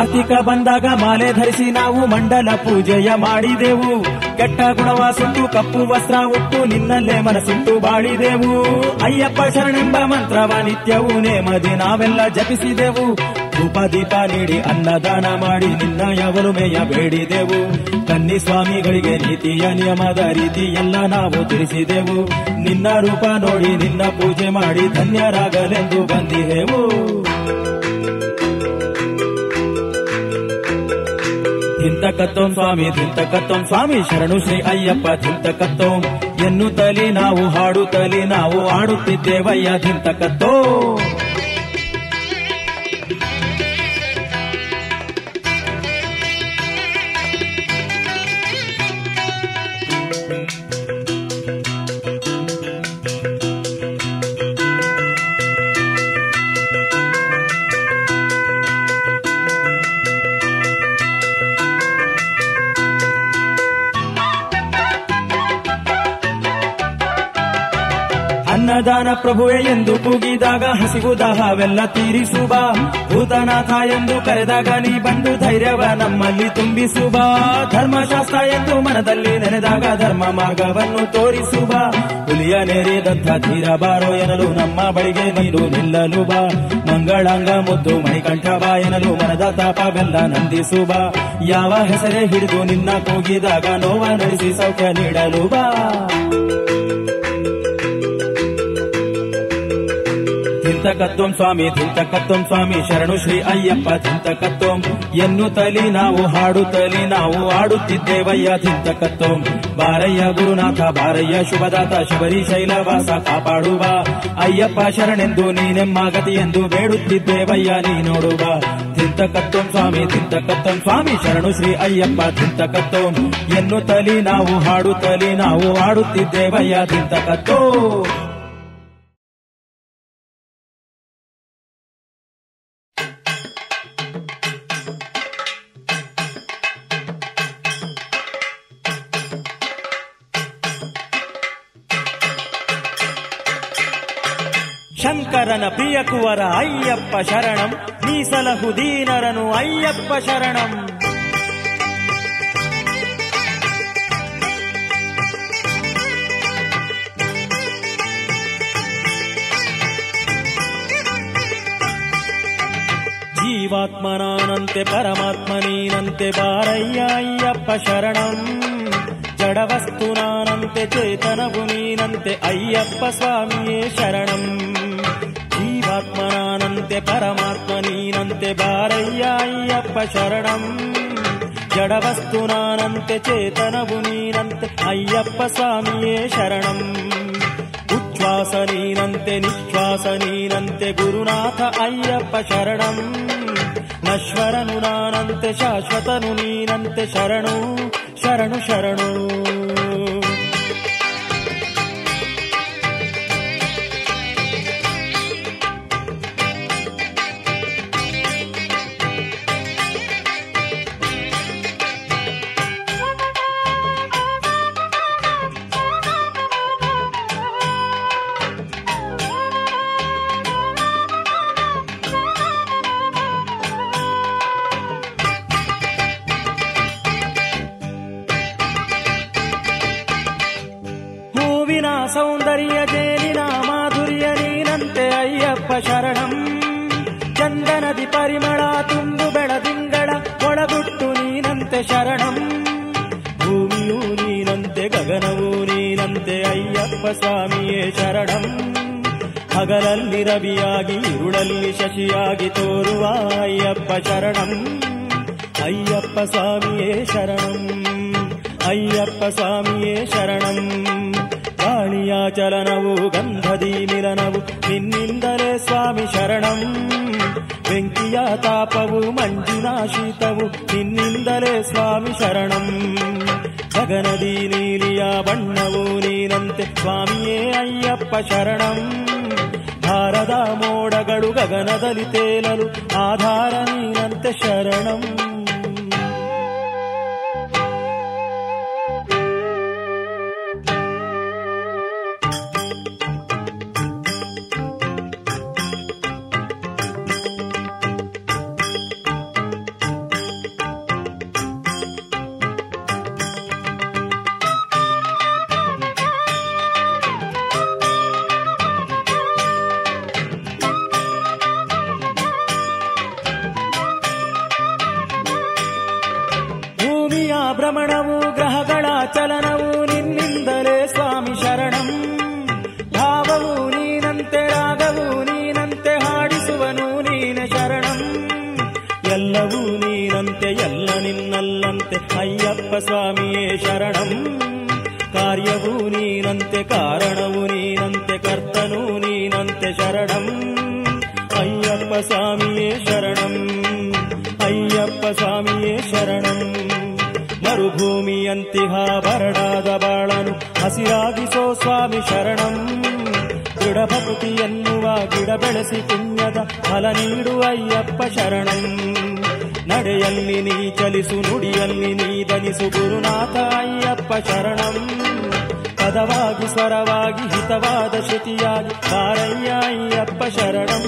ಕಾರ್ತಿಕ ಬಂದಾಗ ಮಾಲೆ ಧರಿಸಿ ನಾವು ಮಂಡಲ ಪೂಜೆಯ ಮಾಡಿದೆವು ಕೆಟ್ಟ ಗುಣವ ಸುಟ್ಟು ಕಪ್ಪು ವಸ್ತ್ರ ಉಟ್ಟು ನಿನ್ನಲ್ಲೇ ಮನಸ್ಸುಟ್ಟು ಬಾಳಿದೆವು ಅಯ್ಯಪ್ಪ ಶರಣೆಂಬ ಮಂತ್ರವ ನಿತ್ಯವೂ ನೇಮದಿ ನಾವೆಲ್ಲ ಜಪಿಸಿದೆವು ಧೂಪ ದೀಪ ನೀಡಿ ಅನ್ನದಾನ ಮಾಡಿ ನಿನ್ನ ಯವಲುಮೆಯ ಬೇಡಿದೆವು ಕನ್ನಿ ಸ್ವಾಮಿಗಳಿಗೆ ನೀತಿಯ ನಿಯಮದ ರೀತಿ ಎಲ್ಲ ನಾವು ತಿಳಿಸಿದೆವು ನಿನ್ನ ರೂಪ ನೋಡಿ ನಿನ್ನ ಪೂಜೆ ಮಾಡಿ ಧನ್ಯರಾಗಲೆಂದು ಬಂದಿದೆವು ಧಿಂತಕತ್ತೋಂ ಸ್ವಾಮಿ ಧಿಂತಕತ್ತೋಂ ಸ್ವಾಮಿ ಶರಣು ಶ್ರೀ ಅಯ್ಯಪ್ಪ ಧಿಂತಕತ್ತೋಂ ಎನ್ನುತ್ತಲಿ ನಾವು ಹಾಡುತ್ತಲಿ ನಾವು ಆಡುತ್ತಿದ್ದೇವಯ್ಯ ಧಿಂತಕತ್ತೋ ಅನ್ನದಾನ ಪ್ರಭುವೆ ಎಂದು ಕೂಗಿದಾಗ ಹಸಿವು ದಾಹವೆಲ್ಲ ತೀರಿಸುವ ಭೂತನಾಥ ಎಂದು ಕರೆದಾಗ ನೀ ಬಂದು ಧೈರ್ಯವ ನಮ್ಮಲ್ಲಿ ತುಂಬಿಸುವ ಧರ್ಮಶಾಸ್ತ್ರ ಎಂದು ಮನದಲ್ಲಿ ನೆನೆದಾಗ ಧರ್ಮ ಮಾರ್ಗವನ್ನು ತೋರಿಸುವ ಹುಲಿಯ ನೆರೆದಂಥ ತೀರ ಬಾರೋ ಎನ್ನಲು ನಮ್ಮ ಬಳಿಗೆ ನೀನು ನಿಲ್ಲಲು ಬಾ ಮಂಗಳಾಂಗ ಮುದ್ದು ಮಣಿಕಂಠ ಬಾ ಎನ್ನಲು ಮನದ ತಾಪವೆಲ್ಲ ನಂದಿಸುವ ಯಾವ ಹೆಸರೇ ಹಿಡಿದು ನಿನ್ನ ಕೂಗಿದಾಗ ನೋವ ನಡೆಸಿ ಸೌಖ್ಯ ನೀಡಲು ಬಾ ಧಿಂತಕತ್ತೋಂ ಸ್ವಾಮಿ ಧಿಂತಕತ್ತೋಂ ಸ್ವಾಮಿ ಶರಣು ಶ್ರೀ ಅಯ್ಯಪ್ಪ ಧಿಂತಕತ್ತೋಂ ಎನ್ನುತ್ತಲಿ ನಾವು ಹಾಡುತ್ತಲಿ ನಾವು ಆಡುತ್ತಿದ್ದೇವಯ್ಯ ಧಿಂತಕತ್ತೋಂ ಬಾರಯ್ಯ ಗುರುನಾಥ ಬಾರಯ್ಯ ಶುಭದಾತ ಶಬರಿ ಶೈಲವಾಸ ಕಾಪಾಡುವ ಅಯ್ಯಪ್ಪ ಶರಣೆಂದು ನೀನೆಮ್ಮ ಗತಿಯೆಂದು ಬೇಡುತ್ತಿದ್ದೇವಯ್ಯ ನೀ ನೋಡುವ ಧಿಂತಕತ್ತೋಂ ಸ್ವಾಮಿ ಧಿಂತಕತ್ತೋಂ ಸ್ವಾಮಿ ಶರಣು ಶ್ರೀ ಅಯ್ಯಪ್ಪ ಧಿಂತಕತ್ತೋಂ ಎನ್ನುತ್ತಲಿ ನಾವು ಹಾಡುತ್ತಲಿ ನಾವು ಆಡುತ್ತಿದ್ದೇವಯ್ಯ ಧಿಂತಕತ್ತೋ ಶಂಕರನ ಪ್ರಿಯ ಕುವರ ಅಯ್ಯಪ್ಪ ಶರಣಂ ಮೀಸಲಹು ದೀನರನು ಅಯ್ಯಪ್ಪ ಶರಣಂ ಜೀವಾತ್ಮನಾನಂತೆ ಪರಮಾತ್ಮ ನೀನಂತೆ ಬಾರಯ್ಯ ಅಯ್ಯಪ್ಪ ಶರಣಂ ಜಡವಸ್ತು ನಾನಂತೆ ಚೇತನವು ನೀನಂತೆ ಅಯ್ಯಪ್ಪ ಸ್ವಾಮಿಯೇ ಶರಣಂ ಜೀವಾತ್ಮನಾನಂತೆ ಪರಮಾತ್ಮ ನೀನಂತೆ ಬಾರಯ್ಯ ಅಯ್ಯಪ್ಪ ಶರಣಂ ಜಡವಸ್ತು ನಾನಂತೆ ಚೇತನವು ನೀನಂತೆ ಅಯ್ಯಪ್ಪ ಸ್ವಾಮಿಯೇ ಶರಣಂ ಉಚ್ಛ್ವಾಸ ನೀನಂತೆ ನಿಶ್ವಾಸ ನೀನಂತೆ ಗುರುನಾಥ ಅಯ್ಯಪ್ಪ ಶರಣಂ ನಶ್ವರನು ನಾನಂತೆ ಶಾಶ್ವತನು ನೀನಂತೆ ಶರಣು ಶರಣು ಶರಣು ಹೂವಿನ ಸೌಂದರ್ಯ ಜೇನಿನ ಮಾಧುರ್ಯ ನೀನಂತೆ ಅಯ್ಯಪ್ಪ ಶರಣಂ ಚಂದನದಿ ಪರಿಮಳ ತುಂಬು ಬೆಳದಿಂಗಳ ಒಳಗುಟ್ಟು ನೀನಂತೆ ಶರಣಂ ಭೂಮಿಯೂ ನೀನಂತೆ ಗಗನವೂ ನೀನಂತೆ ಅಯ್ಯಪ್ಪ ಸ್ವಾಮಿಯೇ ಶರಣಂ ಹಗಲಲ್ಲಿ ರವಿಯಾಗಿ ಇರುಳಲ್ಲಿ ಶಶಿಯಾಗಿ ತೋರುವ ಅಯ್ಯಪ್ಪ ಶರಣಂ ಅಯ್ಯಪ್ಪ ಸ್ವಾಮಿಯೇ ಶರಣಂ ಅಯ್ಯಪ್ಪ ಸ್ವಾಮಿಯೇ ಶರಣಂ ಗಾಳಿಯ ಚಲನವು ಗಂಧದಿ ಮಿಲನವು ನಿನ್ನಿಂದಲೇ ಸ್ವಾಮಿ ಶರಣಂ ಬೆಂಕಿಯ ತಾಪವು ಮಂಜಿನ ಶೀತವು ನಿನ್ನಿಂದಲೇ ಸ್ವಾಮಿ ಶರಣಂ ಗಗನದಿ ನೀಲಿಯ ಬಣ್ಣವು ನೀನಂತೆ ಸ್ವಾಮಿಯೇ ಅಯ್ಯಪ್ಪ ಶರಣಂ ಭಾರದ ಮೋಡಗಳು ಗಗನದಲ್ಲಿ ತೇಲಲು ಆಧಾರ ನೀನಂತೆ ಶರಣಂ ಅಯ್ಯಪ್ಪ ಸ್ವಾಮಿಯೇ ಶರಣಂ ಕಾರ್ಯವೂ ನೀನಂತೆ ಕಾರಣವೂ ನೀನಂತೆ ಕರ್ತನೂ ನೀನಂತೆ ಶರಣಂ ಅಯ್ಯಪ್ಪ ಸ್ವಾಮಿಯೇ ಶರಣಂ ಅಯ್ಯಪ್ಪ ಸ್ವಾಮಿಯೇ ಶರಣಂ ಮರುಭೂಮಿಯಂತಿಹ ಬರಡಾದ ಬಾಳನು ಹಸಿರಾಗಿಸೋ ಸ್ವಾಮಿ ಶರಣಂ ದೃಢ ಭಕ್ತಿ ಎನ್ನುವ ಗಿಡ ಬೆಳೆಸಿ ಪುಣ್ಯದ ಫಲ ನೀಡು ಅಯ್ಯಪ್ಪ ಶರಣಂ ನಡೆಯಲ್ಲಿ ನೀ ಚಲಿಸು ನುಡಿಯಲ್ಲಿ ನೀ ದನಿಸು ಗುರುನಾಥ ಅಯ್ಯಪ್ಪ ಶರಣಂ ಪದವಾಗಿ ಸ್ವರವಾಗಿ ಹಿತವಾದ ಶ್ರುತಿಯಾಗಿ ಕಾರಯ್ಯ ಅಯ್ಯಪ್ಪ ಶರಣಂ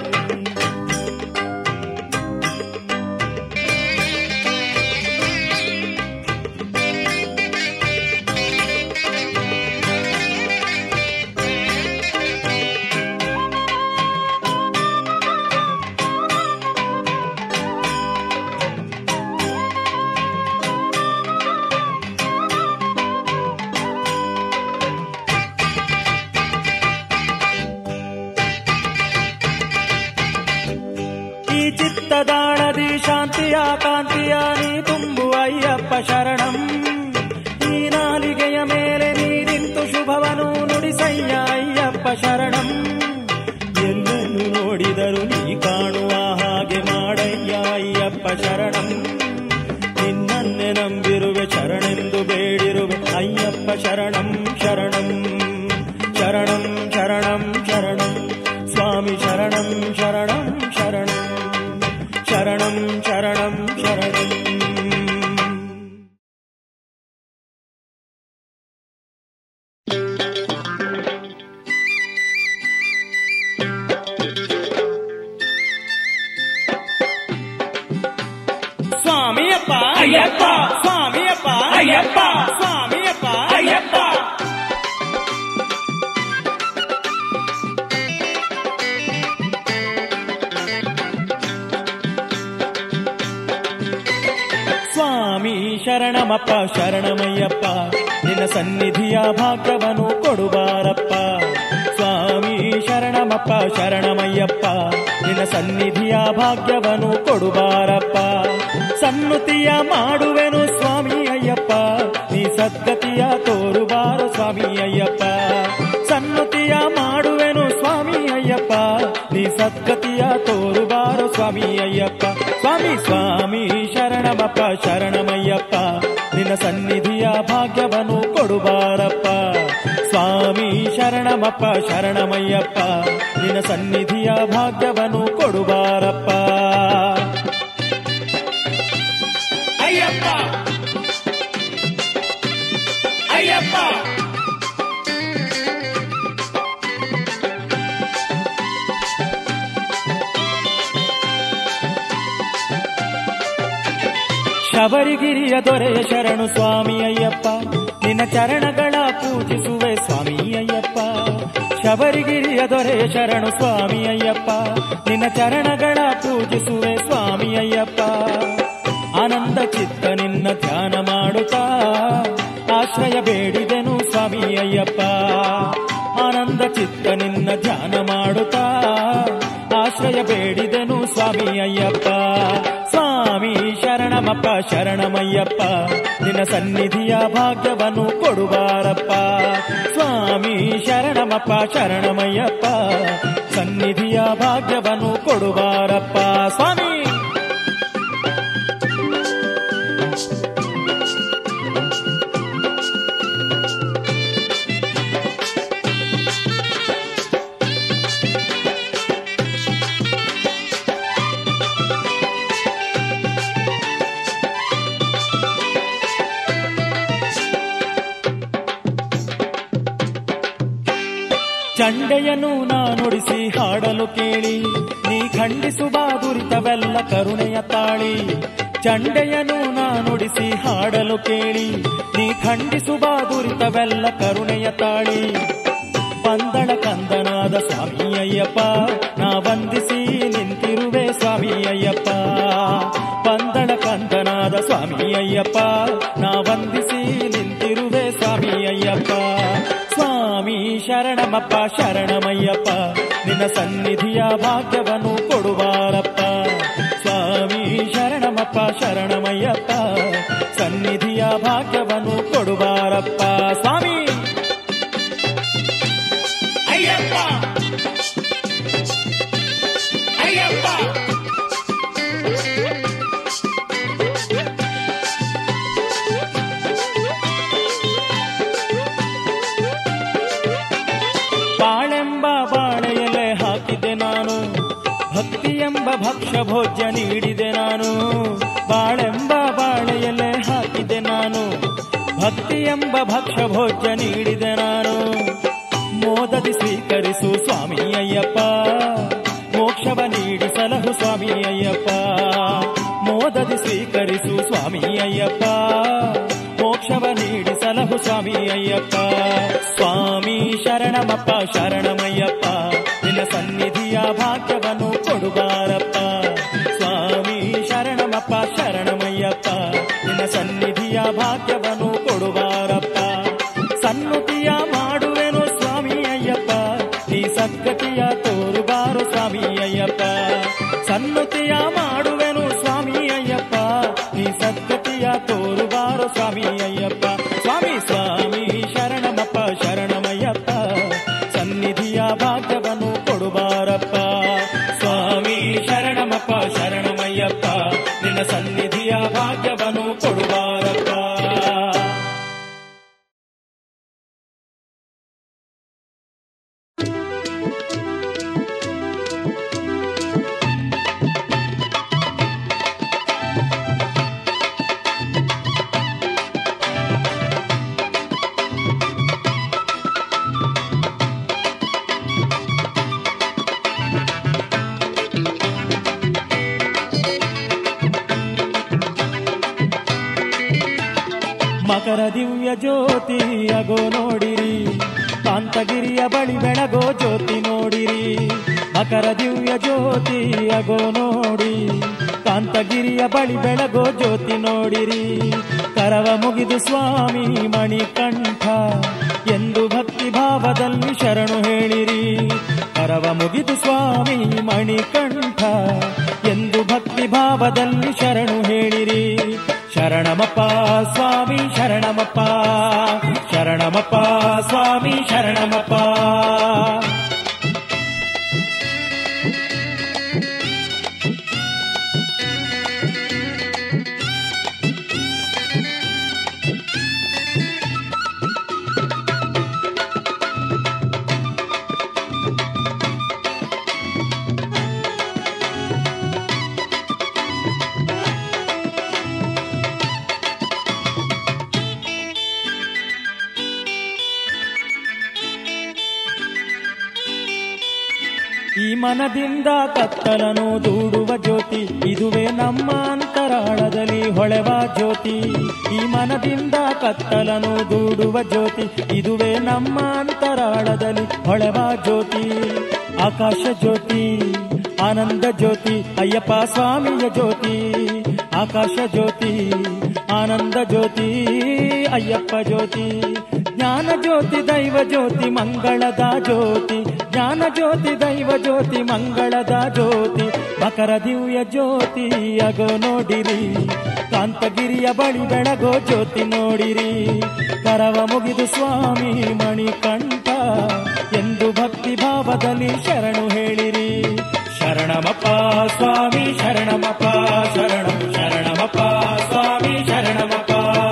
ಈ ಚಿತ್ತದಾಳದಿ ಶಾಂತಿಯ ಕಾಂತಿಯ ನೀ ತುಂಬು ಅಯ್ಯಪ್ಪ ಶರಣಂ ಈ ನಾಲಿಗೆಯ ಮೇಲೆ ನೀ ನಿಂತು ಶುಭವನು ನುಡಿಸಯ್ಯ ಅಯ್ಯಪ್ಪ ಶರಣಂ ಎಲ್ಲೆಲ್ಲೂ ನೋಡಿದರು ನೀ ಕಾಣುವ ಹಾಗೆ ಮಾಡಯ್ಯ ಅಯ್ಯಪ್ಪ ಶರಣಂ ನಿನ್ನನ್ನೇ ನಂಬಿರುವೆ ಶರಣೆಂದು ಬೇಡಿರುವೆ ಅಯ್ಯಪ್ಪ ಶರಣಂ ಶರಣಂ ಶರಣಂ ಶರಣಂ ಶರಣಂ ಸ್ವಾಮಿ ಶರಣಂ ಶರಣಂ ಶರಣಂ ಶರಣಂ ಶರಣಂ ಶರಣಂ ಸ್ವಾಮಿಯಪ್ಪ ಅಯ್ಯಪ್ಪ ಸ್ವಾಮಿಯಪ್ಪ ಅಯ್ಯಪ್ಪ ಸ್ವಾಮಿಯಪ್ಪ ಅಯ್ಯಪ್ಪ ಸ್ವಾಮಿ ಶರಣಮಪ್ಪ ಶರಣಮಯ್ಯಪ್ಪ ನಿನ್ನ ಸನ್ನಿಧಿಯ ಭಾಗ್ಯವನ್ನು ಕೊಡುಬಾರಪ್ಪ ಸ್ವಾಮಿ ಶರಣಮಪ್ಪ ಶರಣಮಯ್ಯಪ್ಪ ನಿನ್ನ ಸನ್ನಿಧಿಯ ಭಾಗ್ಯವನ್ನು ಕೊಡುಬಾರಪ್ಪ ಸನ್ನುತಿಯ ಮಾಡುವೆನು ಸ್ವಾಮಿ ಅಯ್ಯಪ್ಪ ನೀ ಸದ್ಗತಿಯ ತೋರುಬಾರು ಸ್ವಾಮಿ ಅಯ್ಯಪ್ಪ ಸನ್ನುತಿಯ ಮಾಡುವೆನು ಸ್ವಾಮಿ ಅಯ್ಯಪ್ಪ ನೀ ಸದ್ಗತಿಯ ತೋರುಬಾರು ಸ್ವಾಮಿ ಅಯ್ಯಪ್ಪ ಸ್ವಾಮಿ ಸ್ವಾಮಿ ಶರಣಮಪ್ಪ ಶರಣಮಯ್ಯಪ್ಪ ನಿನ್ನ ಸನ್ನಿಧಿಯ ಭಾಗ್ಯವನ್ನು ಕೊಡುಬಾರಪ್ಪ ಸ್ವಾಮಿ ಶರಣಮಪ್ಪ ಶರಣಮಯ್ಯಪ್ಪ ನಿನ್ನ ಸನ್ನಿಧಿಯ ಭಾಗ್ಯವನ್ನು ಕೊಡುಬಾರಪ್ಪ ಅಯ್ಯಪ್ಪ ಅಯ್ಯಪ್ಪ ಶಬರಿಗಿರಿಯ ದೊರೆಯ ಶರಣು ಸ್ವಾಮಿ ಅಯ್ಯಪ್ಪ ನಿನ್ನ ಚರಣಗಳ ಪೂಜಿಸುವೆ ಸ್ವಾಮಿ ಅಯ್ಯಪ್ಪ ಶಬರಿಗಿರಿಯ ದೊರೆಯ ಶರಣು ಸ್ವಾಮಿ ಅಯ್ಯಪ್ಪ ನಿನ್ನ ಚರಣಗಳ ಪೂಜಿಸುವೆ ಸ್ವಾಮಿ ಅಯ್ಯಪ್ಪ ಆನಂದ ಚಿತ್ತ ನಿನ್ನ ಧ್ಯಾನ ಮಾಡುತ್ತಾ ಆಶ್ರಯ ಬೇಡಿದೆನು ಸ್ವಾಮಿ ಅಯ್ಯಪ್ಪ ಆನಂದ ಚಿತ್ತ ನಿನ್ನ ಧ್ಯಾನ ಮಾಡುತ್ತಾ ಆಶ್ರಯ ಬೇಡಿದೆನು ಸ್ವಾಮಿ ಅಯ್ಯಪ್ಪ ಸ್ವಾಮಿ ಶರಣಮಪ್ಪ ಶರಣಮಯ್ಯಪ್ಪ ನಿನ್ನ ಸನ್ನಿಧಿಯ ಭಾಗ್ಯವನ್ನು ಕೊಡುಬಾರಪ್ಪ ಸ್ವಾಮಿ ಶರಣಮಪ್ಪ ಶರಣಮಯ್ಯಪ್ಪ ಸನ್ನಿಧಿಯ ಭಾಗ್ಯವನ್ನು ಕೊಡುಬಾರಪ್ಪ ಸ್ವಾಮಿ ಚಂಡೆಯನ್ನು ನಾ ನುಡಿಸಿ ಹಾಡಲು ಕೇಳಿ ನೀ ಖಂಡಿಸುವ ದುರಿತವೆಲ್ಲ ಕರುಣೆಯ ತಾಳಿ ಚಂಡೆಯನ್ನು ನಾ ನುಡಿಸಿ ಹಾಡಲು ಕೇಳಿ ನೀ ಖಂಡಿಸುವ ದುರಿತವೆಲ್ಲ ಕರುಣೆಯ ತಾಳಿ ಪಂದಳ ಕಂದನಾದ ಸ್ವಾಮಿ ಅಯ್ಯಪ್ಪ ನಾ ವಂದಿಸಿ ನಿಂತಿರುವೆ ಸ್ವಾಮಿ ಅಯ್ಯಪ್ಪ ಪಂದಳ ಕಂದನಾದ ಸ್ವಾಮಿ ಅಯ್ಯಪ್ಪ ನಾ ವಂದಿಸಿ ನಿಂತಿರುವೆ ಸ್ವಾಮಿ ಅಯ್ಯಪ್ಪ ಸ್ವಾಮಿ ಶರಣಮಪ್ಪ ಶರಣಮಯ್ಯಪ್ಪ ನಿನ್ನ ಸನ್ನಿಧಿಯ ಭಾಗ್ಯವನ್ನು ಕೊಡುವಾರಪ್ಪ ಸ್ವಾಮಿ ಶರಣಮಪ್ಪ ಶರಣಮಯ್ಯಪ್ಪ ಸನ್ನಿ ಸನ್ನಿಧಿಯ ಭಾಗ್ಯವನ್ನು ಕೊಡುಬಾರಪ್ಪ ಸ್ವಾಮಿ ಅಯ್ಯಪ್ಪ ಅಯ್ಯಪ್ಪ ಬಾಳೆಂಬ ಬಾಳೆಯಲೆ ಹಾಕಿದೆ ನಾನು ಭಕ್ತಿ ಎಂಬ ಭಕ್ಷ್ಯ ಭೋಜ್ಯ ನೀಡಿದೆ ನಾನು ಬಾಳೆಂಬ ಬಾಳೆಯಲೆ ಹಾಕಿದೆ ನಾನು ಭಕ್ತಿ ಎಂಬ ಭಕ್ಷ್ಯ ಭೋಜ್ಯ ನೀಡಿದೆ ನಾನು ಮೋದದಿ ಸ್ವೀಕರಿಸು ಸ್ವಾಮಿ ಅಯ್ಯಪ್ಪ ಮೋಕ್ಷವ ನೀಡಿ ಸಲಹು ಸ್ವಾಮಿ ಅಯ್ಯಪ್ಪ ಮೋದದಿ ಸ್ವೀಕರಿಸು ಸ್ವಾಮಿ ಅಯ್ಯಪ್ಪ ಮೋಕ್ಷವ ನೀಡಿ ಸಲಹು ಸ್ವಾಮಿ ಅಯ್ಯಪ್ಪ ಸ್ವಾಮಿ ಶರಣಮಪ್ಪ ಶರಣಮಯ್ಯಪ್ಪ ನಿನ್ನ ಸನ್ನಿಧಿಯ ಭಾಗ್ಯವನ್ನು ಕೊಡುಬಾರಪ್ಪ ಸ್ವಾಮಿ ಶರಣಮಪ್ಪ ಶರಣಮಯ್ಯಪ್ಪ ನಿನ್ನ ಸನ್ನಿಧಿಯ ಭಾಗ್ಯವನ್ನು ಕೊಡುಬಾರಪ್ಪ ಸನ್ನುತಿಯ ಮಾಡುವೆನು ಸ್ವಾಮಿ ಅಯ್ಯಪ್ಪ ನೀ ಸದ್ಗತಿಯ ತೋರುಬಾರು ಸ್ವಾಮಿ ಅಯ್ಯಪ್ಪ ಸನ್ನುತಿಯ ಮಾಡುವೆನು ಸ್ವಾಮಿ ಅಯ್ಯಪ್ಪ ನೀ ಸದ್ಗತಿಯ ತೋರುಬಾರು ಸ್ವಾಮಿ ಅಯ್ಯಪ್ಪ ಸ್ವಾಮಿ ಸ್ವಾಮಿ ಶರಣಮಪ್ಪ ಶರಣಮಯ್ಯಪ್ಪ ಸನ್ನಿಧಿಯ ಭಾಗ್ಯವನ್ನು ಕೊಡುಬಾರಪ್ಪ ಸ್ವಾಮಿ ಶರಣಮಪ್ಪ ಶರಣಮಯ್ಯಪ್ಪ ನಿನ್ನ ಸನ್ನಿಧಿಯ ಭಾಗ್ಯವನ್ನು ಕೊಡುಬಾರಪ್ಪ ಮಕರ ದಿವ್ಯ ಜ್ಯೋತಿ ಅಗೋ ನೋಡಿರಿ ಕಾಂತಗಿರಿಯ ಬಳಿ ಬೆಳಗೋ ಜ್ಯೋತಿ ನೋಡಿರಿ ಮಕರ ದಿವ್ಯ ಜ್ಯೋತಿ ಅಗೋ ನೋಡಿ ಕಾಂತಗಿರಿಯ ಬಳಿ ಬೆಳಗೋ ಜ್ಯೋತಿ ನೋಡಿರಿ ಕರವ ಮುಗಿದು ಸ್ವಾಮಿ ಮಣಿಕಂಠ ಎಂದು ಭಕ್ತಿ ಭಾವದಲ್ಲಿ ಶರಣು ಹೇಳಿರಿ ಕರವ ಮುಗಿದು ಸ್ವಾಮಿ ಮಣಿಕಂಠ ಎಂದು ಭಕ್ತಿ ಭಾವದಲ್ಲಿ ಶರಣು ಹೇಳಿರಿ ಶರಣಮಪ್ಪ ಸ್ವಾಮಿ ಶರಣಮಪ್ಪ ಶರಣಮಪ್ಪ ಸ್ವಾಮಿ ಶರಣಮಪ್ಪ ಈ ಮನದಿಂದ ಕತ್ತಲನು ದೂಡುವ ಜ್ಯೋತಿ ಇದುವೇ ನಮ್ಮ ಅಂತರಾಳದಲ್ಲಿ ಹೊಳೆವ ಜ್ಯೋತಿ ಈ ಮನದಿಂದ ಕತ್ತಲನು ದೂಡುವ ಜ್ಯೋತಿ ಇದುವೇ ನಮ್ಮ ಅಂತರಾಳದಲ್ಲಿ ಹೊಳೆವ ಜ್ಯೋತಿ ಆಕಾಶ ಜ್ಯೋತಿ ಆನಂದ ಜ್ಯೋತಿ ಅಯ್ಯಪ್ಪ ಸ್ವಾಮಿಯ ಜ್ಯೋತಿ ಆಕಾಶ ಜ್ಯೋತಿ ಆನಂದ ಜ್ಯೋತಿ ಅಯ್ಯಪ್ಪ ಜ್ಯೋತಿ ಜ್ಞಾನ ಜ್ಯೋತಿ ದೈವ ಜ್ಯೋತಿ ಮಂಗಳದ ಜ್ಯೋತಿ ಜ್ಞಾನ ಜ್ಯೋತಿ ದೈವ ಜ್ಯೋತಿ ಮಂಗಳದ ಜ್ಯೋತಿ ಮಕರ ದಿವ್ಯ ಜ್ಯೋತಿ ಅಗೋ ನೋಡಿರಿ ಕಾಂತಗಿರಿಯ ಬಳಿ ಬೆಳಗೋ ಜ್ಯೋತಿ ನೋಡಿರಿ ಕರವ ಮುಗಿದು ಸ್ವಾಮಿ ಮಣಿಕಂಠ ಎಂದು ಭಕ್ತಿ ಭಾವದಲ್ಲಿ ಶರಣು ಹೇಳಿರಿ ಶರಣಮಪ್ಪ ಸ್ವಾಮಿ ಶರಣಮಪ್ಪ ಶರಣಂ ಶರಣಮಪ್ಪ ಸ್ವಾಮಿ ಶರಣಮಪ್ಪ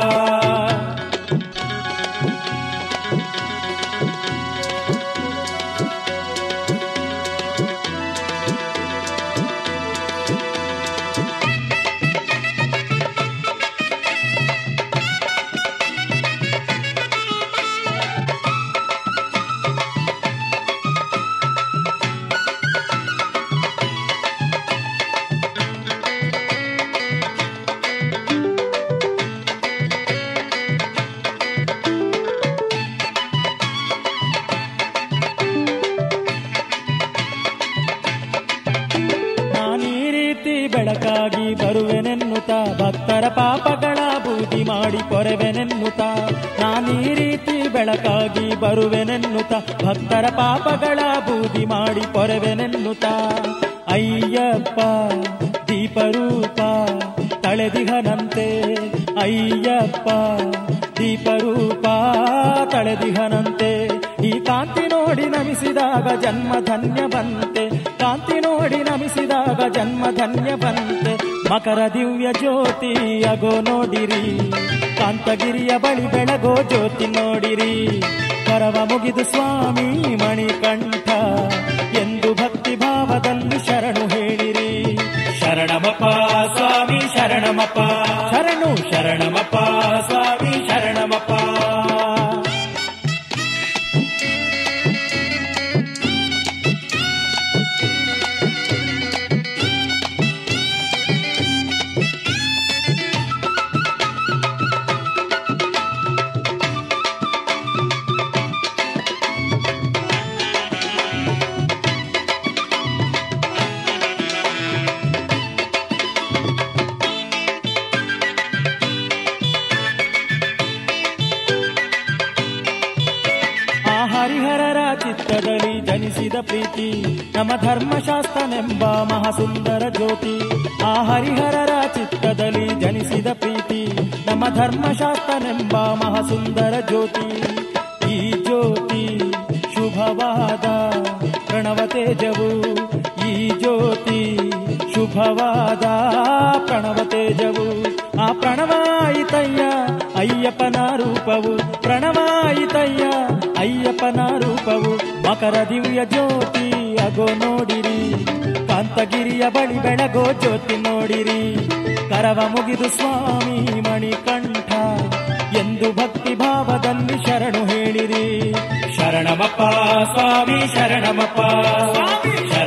ನಾನೀ ರೀತಿ ಬೆಳಕಾಗಿ ಬರುವೆನೆನ್ನುತ್ತ ಭಕ್ತರ ಪಾಪಗಳ ಬೂದಿ ಮಾಡಿ ಕೊರೆವೆನೆನ್ನುತ್ತ ನಾನೀ ರೀತಿ ಬೆಳಕಾಗಿ ಬರುವೆನೆನ್ನುತ್ತ ಭಕ್ತರ ಪಾಪಗಳ ಬೂದಿ ಮಾಡಿ ಕೊರೆವೆನೆನ್ನುತ್ತ ಅಯ್ಯಪ್ಪ ದೀಪರೂಪ ತಳೆದಿಹನಂತೆ ಅಯ್ಯಪ್ಪ ದೀಪರೂಪ ತಳೆದಿಹನಂತೆ ಈ ಕಾಂತಿ ನೋಡಿ ನಮಿಸಿದಾಗ ಜನ್ಮ ಧನ್ಯ ಬಂತೆ ಕಾಂತಿ ನೋಡಿ ನಮಿಸಿದಾಗ ಜನ್ಮ ಧನ್ಯ ಬಂತೆ ಮಕರ ದಿವ್ಯ ಜ್ಯೋತಿ ಅಗೋ ನೋಡಿರಿ ಕಾಂತಗಿರಿಯ ಬಳಿ ಬೆಳಗೋ ಜ್ಯೋತಿ ನೋಡಿರಿ ಕರವ ಮುಗಿದು ಸ್ವಾಮಿ ಮಣಿಕಂಠ ಎಂದು ಭಕ್ತಿ ಭಾವದಲ್ಲಿ ಶರಣು ಹೇಳಿರಿ ಶರಣಮಪ್ಪ ಸ್ವಾಮಿ ಶರಣಮಪ್ಪ ಶರಣು ಶರಣಮಪ್ಪ ಸ್ವಾಮಿ ಶರಣಮಪ್ಪ ಆ ಹರಿಹರರ ಚಿತ್ತದಲ್ಲಿ ಜನಿಸಿದ ಪ್ರೀತಿ ನಮ್ಮ ಧರ್ಮಶಾಸ್ತ್ರನೆಂಬ ಮಹಾಸುಂದರ ಜ್ಯೋತಿ ಆ ಹರಿಹರರ ಚಿತ್ತದಲ್ಲಿ ಜನಿಸಿದ ಪ್ರೀತಿ ನಮ್ಮ ಧರ್ಮಶಾಸ್ತ್ರನೆಂಬ ಮಹಾಸುಂದರ ಜ್ಯೋತಿ ಈ ಜ್ಯೋತಿ ಶುಭವಾದ ಪ್ರಣವ ತೇಜವು ಈ ಜ್ಯೋತಿ ಶುಭವಾದ ಪ್ರಣವ ತೇಜವು ಆ ಪ್ರಣವಾಯಿತಯ್ಯ ಅಯ್ಯಪ್ಪನ ರೂಪವು ಪ್ರಣವಾಯಿತಯ್ಯ ಅಯ್ಯಪ್ಪನ ರೂಪವು ಮಕರ ದಿವ್ಯ ಜ್ಯೋತಿ ಅಗೋ ನೋಡಿರಿ ಕಾಂತಗಿರಿಯ ಬಳಿ ಬೆಳಗೋ ಜ್ಯೋತಿ ನೋಡಿರಿ ಕರವ ಮುಗಿದು ಸ್ವಾಮಿ ಮಣಿಕಂಠ ಎಂದು ಭಕ್ತಿ ಭಾವದಲ್ಲಿ ಶರಣು ಹೇಳಿರಿ ಶರಣಮಪ್ಪ ಸ್ವಾಮಿ ಶರಣಮಪ್ಪ